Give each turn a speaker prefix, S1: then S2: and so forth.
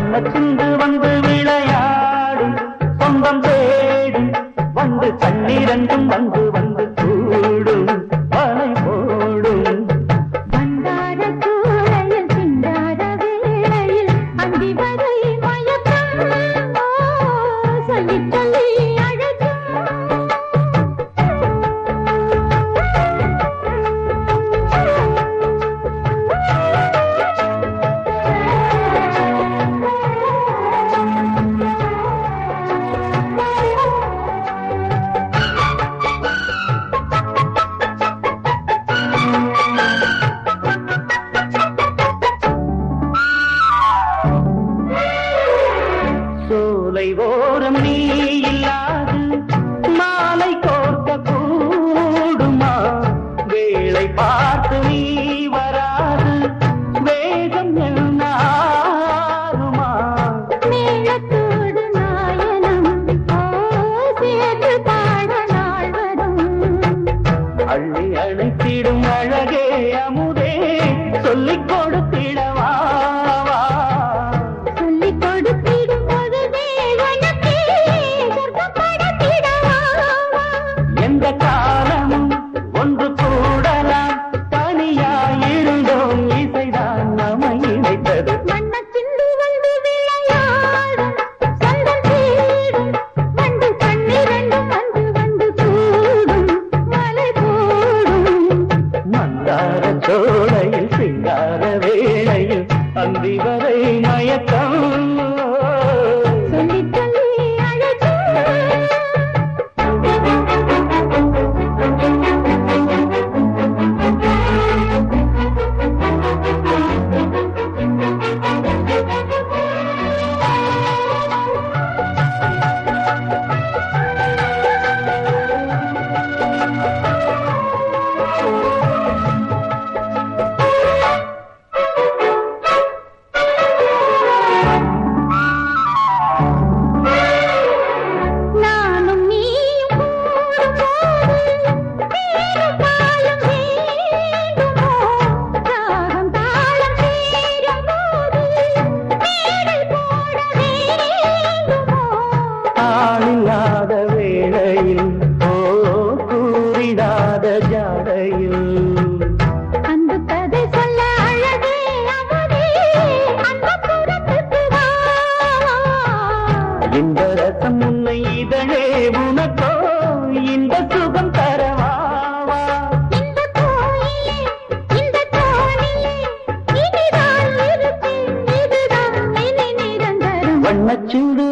S1: வண்ணச்சிந்து வந்து விளையாடும் சொந்தம் தேடும் வந்து கண்ணீரண்டும் வந்து வந்து கூடும் வலை போடும்
S2: வந்தார சூழலில் சிந்தார வேளையில் அந்தி வரை மயக்கம் ஓ, சொல்லிச் சொல்லி
S1: சோலை ஓரம் நீ இல்லாது மாலை கோர்க்க கூடுமா வேளை பார்த்து நீ வராது வேகம் என்னாருமா
S2: மேளத்தோடு நாயனம் ஓ, சேர்ந்து பாட நாள் வரும்
S1: அள்ளி அணைத்திடும் அழகே அமுதே சொல்லிக் கொடுத்திடவா
S2: சொல்லிக் கொடுத்திடும் பொழுதே உனக்கே சொர்க்கம் படைத்திடவா
S1: எந்த காலமும் ஒன்று கூடலாம் தனியாயிருந்தோம் இசைதான் நம்மை இணைத்தது
S2: வண்ணச்சிந்து வந்து விளையாடும் சொந்தம் தேடும் வந்து கண்ணிரண்டும் வந்து வந்து கூடும் மலை போடும்
S1: மந்தார சோலையில் சிங்கார வேளையில் அந்தி வரை மயக்கம்
S2: சொல்லிச் சொல்லி நானும் நீயும் கூடும்போது தேனும் பாலும் வேண்டுமோ ராகம் தாளம் சேரும்போது மேடை போட வேண்டுமோ
S1: ஆளில்லாத வேளையில் ஓ கூறிடாத ஜாடையில்
S2: அந்த கதை சொல்ல அழகே அவனே அந்த புறத்துக்கு வா
S1: இந்த ரசம் உன்னை இதழே உனக்கோ இந்த சுகம் தரவாவா
S2: இந்த கோயிலே இந்த கோணிலே இனிதான் இருப்பேன் இதுதான் இனி நிரந்தரம்
S1: வண்ணச்சூடு